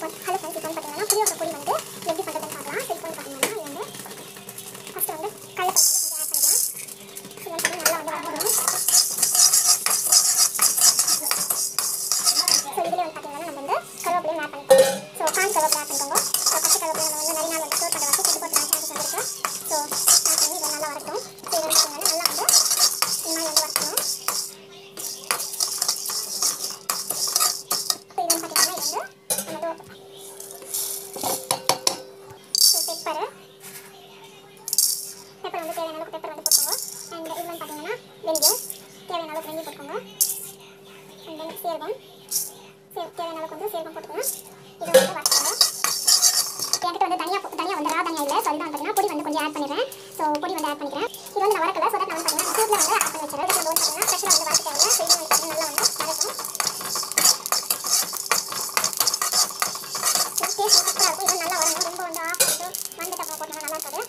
இப்போ hello friends இப்போ வந்து பார்த்தீங்கன்னா புளியோட பொடி வந்து எப்படி பண்ணுறதுன்னு பார்க்கலாம் ஸோ இப்போ வந்து பார்த்தீங்கன்னா இது வந்து ஃபஸ்ட்டு வந்து கடலைப்பருப்பு கொஞ்சம் ஆட் பண்ணிக்கலாம் இது வந்து நல்லா வந்து வதங்கணும் ஸோ இதில் வந்து பார்த்தீங்கன்னா நம்ம வந்து கருவேப்பிலையும் ஆட் பண்ணிக்கலாம் ஸோ காஞ்சி கருவேப்பிலை ஆட் பண்ணிக்கோங்க ஸோ பச்சை கருவேப்பிலை நம்ம வந்து நிறைய நாள் வந்து ஸ்டோர் பண்ண வச்சு கெட்டு போட்டு நான் சான்ஸ் வந்திருக்கு ஸோ ஆட் பண்ணி இதை நல்லா வரட்டும் ஸோ இது வந்து பார்த்தீங்கன்னா நல்லா வந்து இந்த மாதிரி வந்து வறுக்கணும் ஸோ இது வந்து பார்த்தீங்கன்னா இது வந்து நம்ம வந்து ஸோ பெப்பரு பெப்பர் வந்து தேவையான அளவுக்கு பெப்பர் வந்து போட்டுக்கோங்க அண்ட் இது வந்து பார்த்தீங்கன்னா வெந்தயம் தேவையான அளவுக்கு வெந்தயம் போட்டுக்கோங்க அண்ட் தென் சீரகம் சே தேவையான அளவுக்கு வந்து சீரகம் போட்டுக்கோங்க இது வந்து வறுக்கணும் என்கிட்ட வந்து தனியாக தனியாக வந்து ரா தனியாக இல்லை ஸோ இதுதான் பார்த்தீங்கன்னா பொடி வந்து கொஞ்சம் ஆட் பண்ணிடுறேன் ஸோ பொடி வந்து ஆட் பண்ணிக்கிறேன் இது வந்து நான் வறக்கல ஸோ நான் வந்து பார்த்தீங்கன்னா சூட்டில் வந்து ஆட் பண்ணி வச்சிருக்கேன் இது வந்து பார்த்தீங்கன்னா ப்ரெஷர் வந்து வறுக்க தேவையில்ல ஸோ இது வந்து பார்த்தீங்கன்னா நல்லா வந்து வதக்கும் டேஸ்ட் சூப்பராக இருக்கும் இது நல்லா வரணும் ரொம்ப வந்து ஆஃப் பண்ணிட்டு வந்துட்டு அப்புறம் போட்டோம்னா நல்லா இருக்காது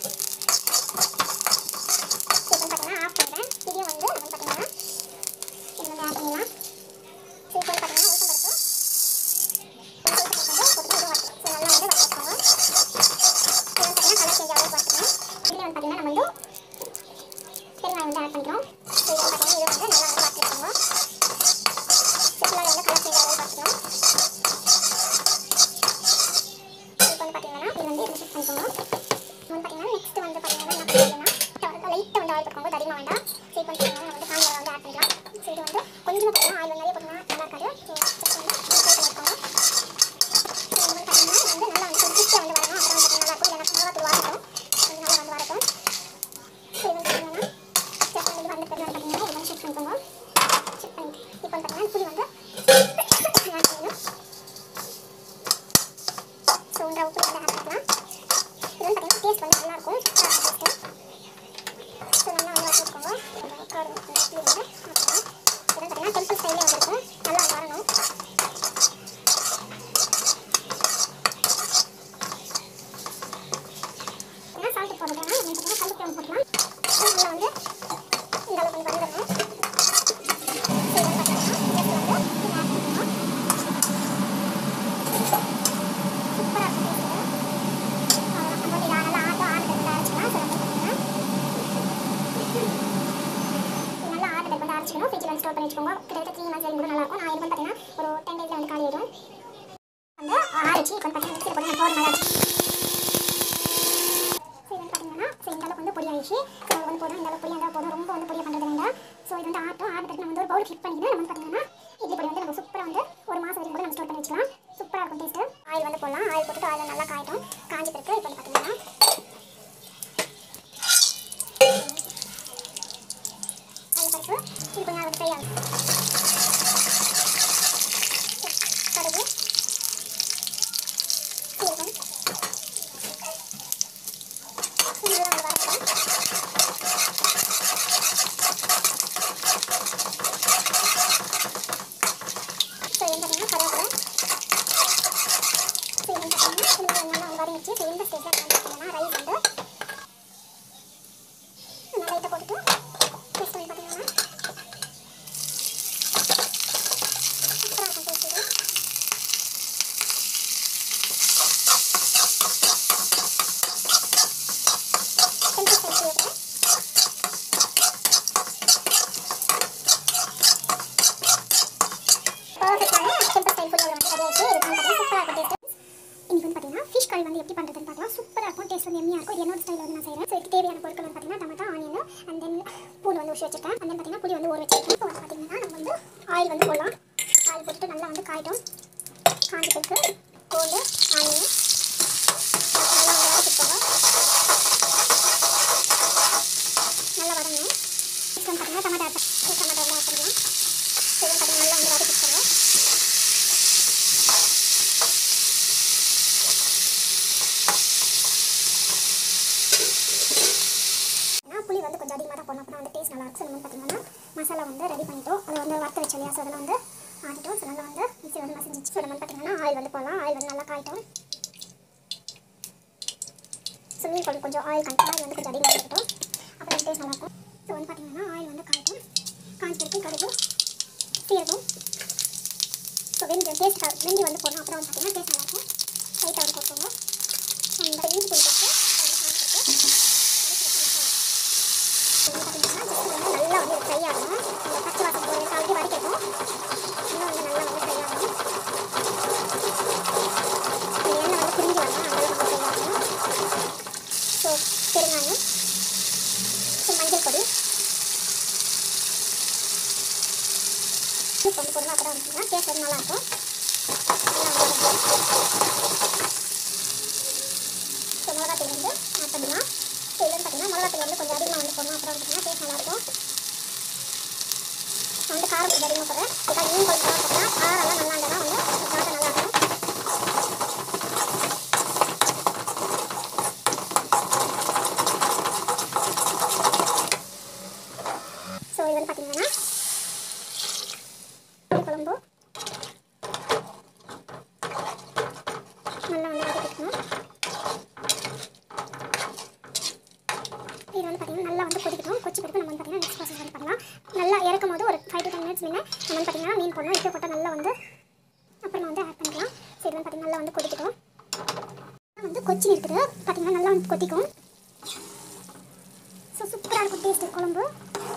ஸோ இப்போ பார்த்தீங்கன்னா ஆஃப் பண்ணுறேன் இதையும் வந்து வந்து பார்த்தீங்கன்னா இது வந்து ஆட் பண்ணிடலாம் ஸோ இப்போ வந்து பார்த்தீங்கன்னா உளுத்தம் பருப்பு ஸோ நல்லா வந்து வறுத்துக்கோங்க இது வந்து பார்த்தீங்கன்னா கலர் சேஞ்ச் ஆகும் வறுத்துக்கணும் இதில் வந்து பார்த்தீங்கன்னா நம்ம வந்து பெருங்காயம் வந்து ஆட் பண்ணிக்கிறோம் ஸோ இது வந்து பார்த்தீங்கன்னா இது வந்து நல்லா வந்து வறுத்துக்கோங்க ஸோ ஃபுல்லாக வந்து கலர் சேஞ்ச் ஆகும் வறுத்துக்கணும் இப்போ வந்து பார்த்தீங்கன்னா இது வந்து இதில் ஷிஃப்ட் பண்ணிக்கோங்க இப்போ வந்து பார்த்தீங்கன்னா நெக்ஸ்ட் வந்து பார்த்தீங்கன்னா என்ன பண்ணுறதுன்னா லைட்டாக வந்து ஆயில் போட்டுக்கோங்க அதிகமாக வேண்டாம் ஸோ இப்போ வந்து பார்த்தீங்கன்னா நம்ம வந்து காஞ்ச வந்து ஆட் பண்ணிக்கலாம் ஸோ இது வந்து கொஞ்சமாக போட்டோம்னா ஆயில் நிறைய போட்டோம்னா நல்லா இருக்காது ஸோ just வந்து ஃப்ரை பண்ணிக்கோங்க ஸோ இது வந்து பார்த்தீங்கன்னா இது வந்து நல்லா வந்து கொஞ்சம் கிட்ட வந்து வரணும் அப்புறம் வந்து நல்லா இருக்கும் இல்லைன்னா மிளகாத்தூள் வாரட்டும் கொஞ்சம் நல்லா வந்து வரட்டும் ஸோ இது வந்து பார்த்தீங்கன்னா just வந்து இது வந்து பெருங்காயம் பார்த்தீங்கன்னா இது வந்து ஷிஃப்ட் பண்ணிக்கோங்க ஷிஃப்ட் பண்ணிட்டு இப்போ வந்து பார்த்தீங்கன்னா புளி வந்து ஆட் பண்ணணும் ஸோ உங்க உப்பு வந்து ஆட் பண்ணிக்கலாம் இது வந்து பார்த்தீங்கன்னா டேஸ்ட் வந்து நல்லா இருக்கும் டேஸ்ட்டு ஸோ நல்லா வந்து வச்சுக்கோங்க காரம் வந்து ஆட் பண்ணலாம் இது வந்து பார்த்தீங்கன்னா டெம்பிள் ஸ்டைலே வந்துருக்கும் நல்லா வரணும் ஏன்னா சால்ட் போடுறதுனா நம்ம பார்த்தீங்கன்னா கல் கிழங்கு போடலாம் ஸோ நல்லா வந்து இந்த அளவுக்கு வந்து வந்துடணும் ஸோ இது வந்து பார்த்தீங்கன்னா just வந்து இதை ஆட் பண்ணிக்கலாம் சூப்பராக இருக்கும் டேஸ்ட்டு நம்ம வந்து இதை நல்லா ஆட்டம் ஆடுறதுக்கு அரைச்சிக்கலாம் ஸோ வந்து பார்த்தீங்கன்னா இது நல்லா ஆடுறதுக்கு வந்து அரைச்சிக்கணும் ஃப்ரிட்ஜில் வந்து ஸ்டோர் பண்ணி வச்சுக்கோங்க கிட்டத்தட்ட த்ரீ மந்த்ஸ் வரைக்கும் கூட நல்லா இருக்கும் நான் இது வந்து பார்த்தீங்கன்னா ஒரு டென் டேஸில் வந்து காலி ஆயிடும் வந்து ஆரச்சு இப்போ வந்து பார்த்தீங்கன்னா மிக்சியில் போட்டு நான் பவுடர் மாதிரி அரைச்சி ஸோ இது வந்து பார்த்தீங்கன்னா ஸோ இந்த அளவுக்கு வந்து பொடி ஆயிடுச்சு ஸோ வந்து போதும் இந்த அளவுக்கு பொடி இருந்தால் போதும் ரொம்ப வந்து பொடியை பண்ணுறது வேண்டாம் ஸோ இது வந்து ஆட்டம் ஆடுறதுக்கு நம்ம வந்து ஒரு பவுல் கிளிக் பண்ணிக்கிட்டு நம்ம வந்து பார்த்தீங்கன்னா இட்லி பொடி வந்து நம்ம சூப்பராக வந்து ஒரு மாதம் வரைக்கும் கூட நம்ம ஸ்டோர் பண்ணி வச்சுக்கலாம் சூப்பராக இருக்கும் டேஸ்ட்டு ஆயில் வந்து போடலாம் ஆயில் போட்டுட்டு ஆயில் நல்லா காயட்டும் காஞ்சி பிறகு இப்போ வந்து பார்த்தீங்கன்னா ஆயில் பருப்பு இது கொஞ்சம் வந்து ஃப்ரை ஆகும் கடுகு சீரகம் இது நல்லா வந்து வதக்கலாம் ஸோ எந்த பார்த்தீங்கன்னா கருவேப்பிலை ஸோ இது வந்து பார்த்தீங்கன்னா இந்த மாதிரி நல்லா வதங்கிச்சு ஸோ இந்த ஸ்டேஜில் வந்து பார்த்தீங்கன்னா ரைஸ் வந்து இந்த லைட்டை போட்டுட்டு மிக்ஸ் பண்ணி பார்த்தீங்கன்னா சூப்பராக இருக்கும் டேஸ்ட் இது டெம்பிள் ஸ்டைல் செய்யறேன் பர்ஃபெக்டான டெம்பிள் ஸ்டைல் ஃபுட் வந்து ரெடி ஆயிடுச்சு இது வந்து பார்த்தீங்கன்னா சூப்பராக இருக்கும் டேஸ்ட் இன்னைக்கு வந்து பார்த்தீங்கன்னா ஃபிஷ் கறி வந்து எப்படி பண்ணுறதுன்னு பார்க்கலாம் சூப்பராக இருக்கும் டேஸ்ட் வந்து எம்மியாக இருக்கும் இது என்னோட ஸ்டைல் வந்து நான் செய்கிறேன் ஸோ இதுக்கு தேவையான பொருட்கள் வந்து பார்த்தீங்கன்னா டமாட்டா ஆனியன் அண்ட் தென் பூண்டு வந்து உஷி வச்சிருக்கேன் அண்ட் தென் பார்த்தீங்கன்னா புளி வந்து ஊற வச்சிருக்கேன் இப்போ வந்து பார்த்தீங்கன்னா நம்ம வந்து ஆயில் வந்து போடலாம் ஆயில் போட்டுட்டு நல்லா வந்து காயிட்டும் காஞ்சி பிறகு பூண்டு ஆனியன் நல்லா வந்து வதக்கிக்கோங்க நல்லா வதங்கணும் நெக்ஸ்ட் வந்து பார்த்தீங்கன்னா டமாட்டா ஆட் டமாட்டா எல்லாம் ஆட் பண்ணலாம் ஸோ இது பார்த்தீங்கன்னா நல்லா வந்து வதக்கிக்கோங்க ஏன்னா புளி வந்து கொஞ்சம் அதிகமாக தான் போடணும் அப்போ வந்து டேஸ்ட் நல்லா இருக்கும் ஸோ நம்ம பார்த்தீங்கன்னா மசாலா வந்து ரெடி பண்ணிட்டோம் அதை வந்து வறுத்த வச்சு இல்லையா ஸோ அதெல்லாம் வந்து ஆட்டிட்டோம் ஸோ நல்லா வந்து மிக்ஸி வந்து மசிஞ்சிச்சு ஸோ நம்ம பார்த்தீங்கன்னா ஆயில் வந்து போடலாம் ஆயில் வந்து நல்லா காயிட்டோம் ஸோ மீன் குழம்பு கொஞ்சம் ஆயில் கணக்கு ஆயில் வந்து கொஞ்சம் அதிகமாக இருக்கட்டும் அப்புறம் டேஸ்ட் நல்லாயிருக்கும் ஸோ வந்து பார்த்தீங்கன்னா ஆயில் வந்து காயிட்டும் காஞ்சி பிறகு கடுகு சீரகம் ஸோ வெந்து டேஸ்ட் வெந்தி வந்து போடணும் அப்புறம் வந்து பார்த்தீங்கன்னா டேஸ்ட் நல்லாயிருக்கும் பண்ணிக்கலாம் டேஸ்ட் வந்து நல்லாயிருக்கும் நல்லா வதக்கி ஸோ மிளகாத்தூள் வந்து ஆட் பண்ணிக்கலாம் ஸோ இது வந்து பார்த்தீங்கன்னா மிளகாத்தூள் வந்து கொஞ்சம் அதிகமாக வந்து போடணும் அப்புறம் வந்து பார்த்தீங்கன்னா டேஸ்ட் நல்லாயிருக்கும் நான் வந்து காரம் கொஞ்சம் அதிகமாக போடுறேன் இதுக்காக மீன் குழம்பு போட்டோம்னா காரம்லாம் நல்லா இருந்தால் வந்து சாப்பிட நல்லாயிருக்கும் ஸோ இது வந்து பார்த்தீங்கன்னா புளி குழம்பு நல்லா வந்து வதக்கிக்கணும் இது வந்து பார்த்தீங்கன்னா நல்லா வந்து கொதிக்கணும் கொச்சி பிறகு நம்ம வந்து பார்த்தீங்கன்னா நெக்ஸ்ட் ப்ராசஸ் வந்து பண்ணலாம் நல்லா இறக்கும் போது ஒரு ஃபைவ் டு டென் மினிட்ஸ் முன்ன நம்ம வந்து பார்த்தீங்கன்னா மீன் போடணும் இப்போ போட்டால் நல்லா வந்து அப்புறமா வந்து ஆட் பண்ணிக்கலாம் ஸோ இது வந்து பார்த்தீங்கன்னா நல்லா வந்து கொதிக்கட்டும் வந்து கொச்சி இருக்குது பார்த்தீங்கன்னா நல்லா வந்து கொதிக்கும் ஸோ சூப்பராக இருக்கும் டேஸ்ட் குழம்பு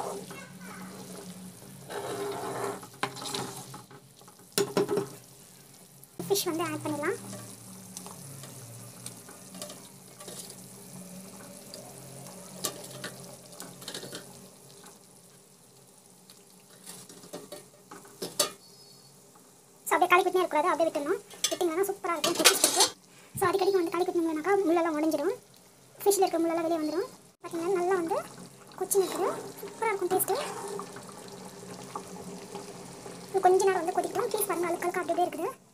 ஃபிஷ் வந்து ஆட் பண்ணிடலாம் ஸோ அப்படியே களி குட்டினே இருக்கக்கூடாது அப்படியே விட்டுணும் விட்டிங்கன்னா சூப்பராக இருக்கும் ஃபிஷ் இருக்கு ஸோ அடிக்கடிக்கு வந்து களி குட்டினீங்கன்னாக்கா முள்ளெல்லாம் உடஞ்சிடும் ஃபிஷ்ஷில் இருக்க முள்ளெல்லாம் வெளியே வந்துடும் பார்த்தீங்கன்னா நல்லா வந்து கொச்சி இருக்குது சூப்பராக இருக்கும் டேஸ்ட்டு கொஞ்ச நேரம் வந்து கொதிக்கலாம் பீஸ் பாருங்க அழுக்கு அழுக்கு அப்படியே இருக்குது